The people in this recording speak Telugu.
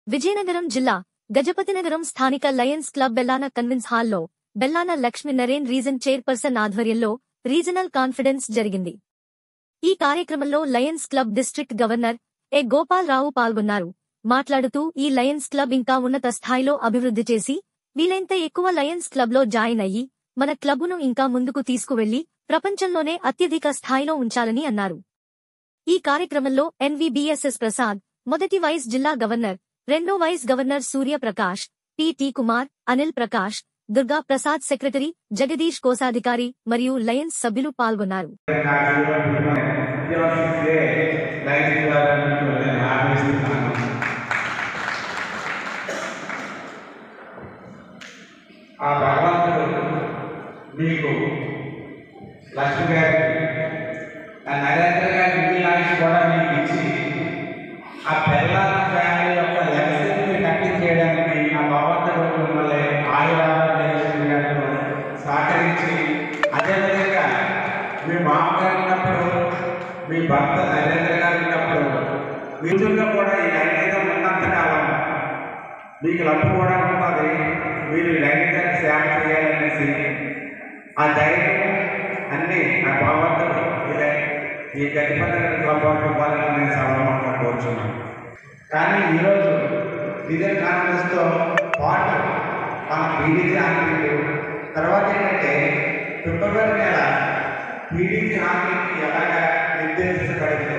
విజయనగరం జిల్లా గజపతినగరం స్థానిక లయన్స్ క్లబ్ బెల్లాన కన్విన్స్ హాల్లో బెల్లాన లక్ష్మి నరేన్ రీజన్ చైర్పర్సన్ ఆధ్వర్యంలో రీజనల్ కాన్ఫిడెన్స్ జరిగింది ఈ కార్యక్రమంలో Lions club district governor A Gopal Rao పాల్గొన్నారు మాట్లాడుతూ ఈ లయన్స్ క్లబ్ ఇంకా ఉన్నత స్థాయిలో అభివృద్ధి చేసి వీలైనంత ఎక్కువ లయన్స్ క్లబ్లో జాయిన్ అయ్యి మన క్లబ్ను ఇంకా ముందుకు తీసుకువెళ్లి ప్రపంచంలోనే అత్యధిక స్థాయిలో ఉంచాలని అన్నారు ఈ కార్యక్రమంలో ఎన్వీబీఎస్ఎస్ ప్రసాద్ మొదటి వైస్ జిల్లా గవర్నర్ రెండో vice governor Suryaprakash P T Kumar Anil Prakash Durga Prasad secretary Jagadish కోశాధికారి మరియు లయన్స్ సభ్యులు పాల్గొన్నారు ఆ భగవంతుడు మీకు లక్ష్మి గారికి ఆ నరేంద్ర గారి మీ ఆయుష్ కూడా మీకు ఇచ్చి ఆ పిల్లల ఫ్యామిలీ యొక్క లక్ష్యాన్ని కట్టించేయడానికి ఆ భగవంతుడు మిమ్మల్ని ఆయురాలు సహకరించి అదేవిధంగా మీ మామగారు ఉన్నప్పుడు మీ భర్త నరేంద్ర గారు ఉన్నప్పుడు మీరుగా కూడా ఈ లైంగికం ఉన్నంత కాలం మీకు లక్ష్యం కూడా ఉంటుంది మీరు లైంగిక సేవ చేయాలనేసి ఆ ధైర్యం అన్నీ నా భగవంతుడు ఇలా ఈ గతిపతి క్లబ్ ఇవ్వాలని నేను సభలో కోరుచున్నాను కానీ ఈరోజు ఇదే కాన్ఫరెన్స్తో పాటు మన పీడీజీ హామీలు తర్వాత ఏంటంటే ఫిబ్రవరి నెల పీడీజీ హామీకి ఎలాగా నిర్దేశించబడింది